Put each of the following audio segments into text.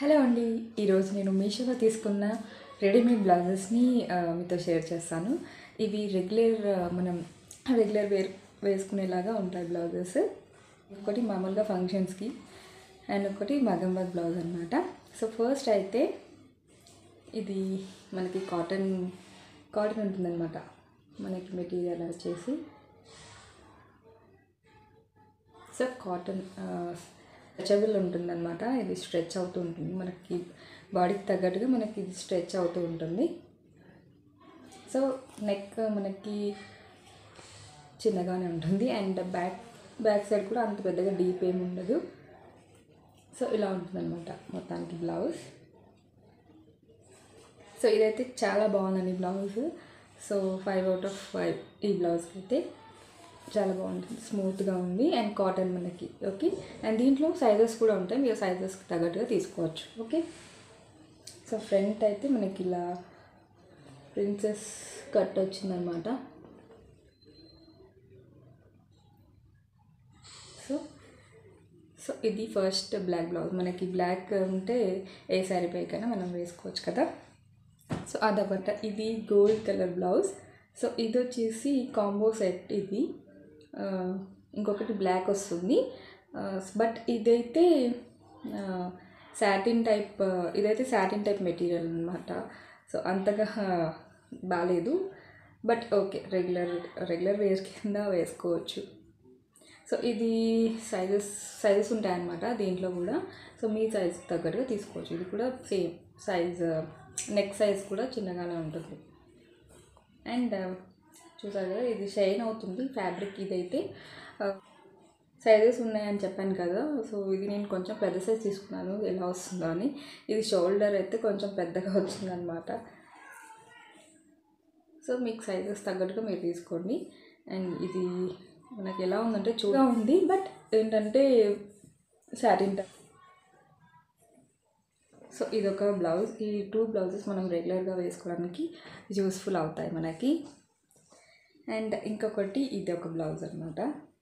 hello అండి ఈరోజు నేను మీషోలో తీసుకున్న రెడీమేడ్ బ్లౌజెస్ని ఆ, మీతో షేర్ చేస్తాను ఇవి రెగ్యులర్ ఆ, మనం రెగ్యులర్ వేర్ వేసుకునేలాగా ఉంటాయి బ్లౌజెస్ ఒకటి మామూలుగా ఫంక్షన్స్కి అండ్ ఒకటి మగం వర్క్ బ్లౌజ్ అనమాట సో ఫస్ట్ అయితే ఇది మనకి కాటన్ కాటన్ ఉంటుందన్నమాట మనకి మెటీరియల్ వచ్చేసి సో కాటన్ స్ట్రెచబుల్ ఉంటుందన్నమాట ఇది స్ట్రెచ్ అవుతూ ఉంటుంది మనకి బాడీకి తగ్గట్టుగా మనకి ఇది స్ట్రెచ్ అవుతూ ఉంటుంది సో నెక్ మనకి చిన్నగానే ఉంటుంది అండ్ బ్యాక్ బ్యాక్ సైడ్ కూడా అంత పెద్దగా డీప్ ఏమి ఉండదు సో ఇలా ఉంటుందన్నమాట మొత్తానికి బ్లౌజ్ సో ఇదైతే చాలా బాగుందండి blouse so five out of five ఈ బ్లౌజ్కి అయితే చాలా బాగుంటుంది స్మూత్గా ఉంది అండ్ కాటన్ మనకి ఓకే అండ్ దీంట్లో సైజెస్ కూడా ఉంటాయి మీరు సైజెస్కి తగ్గట్టుగా తీసుకోవచ్చు ఓకే సో ఫ్రంట్ అయితే మనకి ఇలా ప్రిన్సెస్ కట్ వచ్చిందనమాట సో సో ఇది ఫస్ట్ బ్లాక్ బ్లౌజ్ మనకి బ్లాక్ ఉంటే ఏ శారీ పైకైనా మనం వేసుకోవచ్చు కదా సో అదొకట ఇది గోల్డ్ కలర్ బ్లౌజ్ సో ఇది వచ్చేసి కాంబో సెట్ ఇది ఆ, ఇంకొకటి బ్లాక్ వస్తుంది బట్ ఇదైతే సాటిన్ టైప్ ఇదైతే సాటిన్ టైప్ మెటీరియల్ అనమాట సో అంతగా బాగాలేదు but okay regular regular wear కింద వేసుకోవచ్చు సో ఇది సైజెస్ సైజెస్ ఉంటాయన్నమాట దీంట్లో కూడా సో మీ సైజ్ తగ్గట్టుగా తీసుకోవచ్చు ఇది కూడా సేమ్ సైజ్ నెక్ సైజ్ కూడా చిన్నగానే ఉంటుంది అండ్ చూసారు కదా ఇది షైన్ అవుతుంది ఫ్యాబ్రిక్ ఇదైతే సైజెస్ ఉన్నాయని చెప్పాను కదా సో ఇది నేను కొంచెం పెద్ద సైజ్ తీసుకున్నాను ఎలా వస్తుందో అని ఇది షోల్డర్ అయితే కొంచెం పెద్దగా వచ్చిందనమాట సో మీకు సైజెస్ తగ్గట్టుగా మీరు తీసుకోండి అండ్ ఇది మనకి ఎలా ఉందంటే చూగా ఉంది బట్ ఏంటంటే శారీన్ టైప్ సో ఇది ఒక బ్లౌజ్ ఈ టూ బ్లౌజెస్ మనం రెగ్యులర్గా వేసుకోవడానికి యూస్ఫుల్ అవుతాయి మనకి అండ్ ఇంకొకటి ఇది ఒక బ్లౌజ్ అనమాట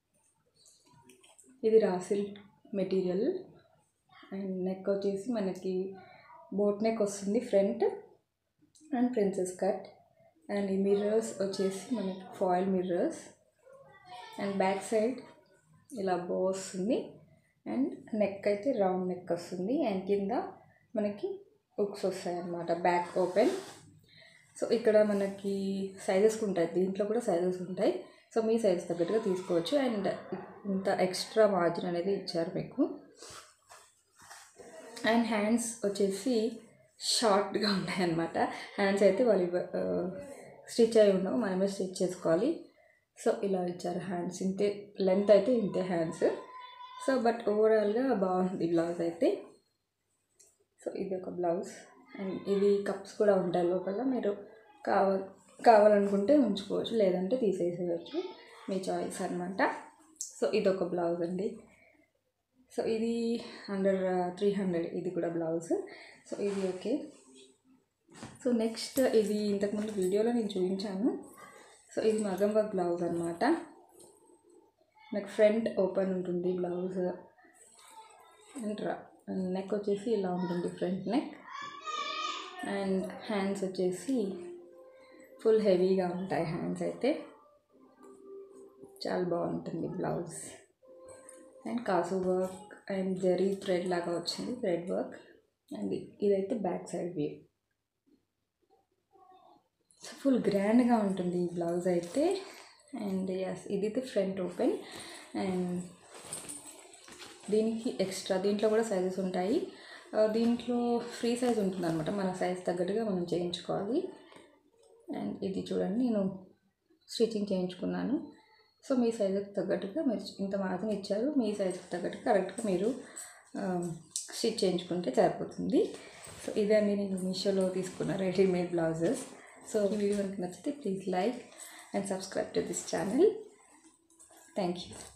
ఇది రాసిల్ మెటీరియల్ అండ్ నెక్ వచ్చేసి మనకి బోట్ నెక్ వస్తుంది front and princess cut and ఈ మిర్రర్స్ వచ్చేసి మనకి foil mirrors and back side ఇలా బో వస్తుంది అండ్ నెక్ అయితే రౌండ్ నెక్ వస్తుంది అండ్ కింద మనకి హుక్స్ వస్తాయి అన్నమాట బ్యాక్ ఓపెన్ సో ఇక్కడ మనకి సైజెస్ ఉంటాయి దీంట్లో కూడా సైజెస్ ఉంటాయి సో మీ సైజ్ తగ్గట్టుగా తీసుకోవచ్చు అండ్ ఇంత ఎక్స్ట్రా మార్జిన్ అనేది ఇచ్చారు మీకు అండ్ హ్యాండ్స్ వచ్చేసి షార్ట్గా ఉంటాయి అన్నమాట హ్యాండ్స్ అయితే వాళ్ళు స్టిచ్ అయి ఉండవు మనమే స్టిచ్ చేసుకోవాలి సో ఇలా ఇచ్చారు హ్యాండ్స్ ఇంతే లెంత్ అయితే ఇంతే హ్యాండ్స్ సో బట్ ఓవరాల్గా బాగుంది బ్లౌజ్ అయితే సో ఇది ఒక బ్లౌజ్ అండ్ ఇది కప్స్ కూడా ఉంటాయి లోపల మీరు కావాలి కావాలనుకుంటే ఉంచుకోవచ్చు లేదంటే తీసేసేయచ్చు మీ చాయిస్ అనమాట సో ఇది ఒక బ్లౌజ్ అండి సో ఇది అండర్ త్రీ హండ్రెడ్ ఇది కూడా బ్లౌజ్ సో ఇది ఓకే సో నెక్స్ట్ ఇది ఇంతకుముందు వీడియోలో నేను చూపించాను సో ఇది మగం వర్క్ బ్లౌజ్ అనమాట నాకు ఫ్రంట్ ఓపెన్ ఉంటుంది బ్లౌజ్ అండ్ నెక్ వచ్చేసి ఇలా ఉంటుంది ఫ్రంట్ నెక్ అండ్ హ్యాండ్స్ వచ్చేసి ఫుల్ హెవీగా ఉంటాయి హ్యాండ్స్ అయితే చాలా బాగుంటుంది బ్లౌజ్ అండ్ కాసు వర్క్ అండ్ జరీ థ్రెడ్ లాగా వచ్చింది థ్రెడ్ వర్క్ అండ్ ఇదైతే back side view so full గ్రాండ్గా ఉంటుంది ఈ బ్లౌజ్ అయితే అండ్ ఎస్ ఇదైతే ఫ్రంట్ ఓపెన్ అండ్ దీనికి ఎక్స్ట్రా దీంట్లో కూడా సైజెస్ ఉంటాయి ఆ, దీంట్లో ఫ్రీ సైజ్ ఉంటుంది అనమాట మన సైజ్ తగ్గట్టుగా మనం చేయించుకోవాలి అండ్ ఇది చూడండి నేను స్టిచ్చింగ్ చేయించుకున్నాను సో మీ సైజుకి తగ్గట్టుగా మీరు ఇంత మాత్రం ఇచ్చారు మీ సైజుకి తగ్గట్టుగా కరెక్ట్గా మీరు స్టిచ్ చేయించుకుంటే సరిపోతుంది సో ఇదండి నేను మీషోలో తీసుకున్న రెడీమేడ్ బ్లౌజెస్ సో ఈ వీడియో కనుక నచ్చితే please like and subscribe to this channel thank you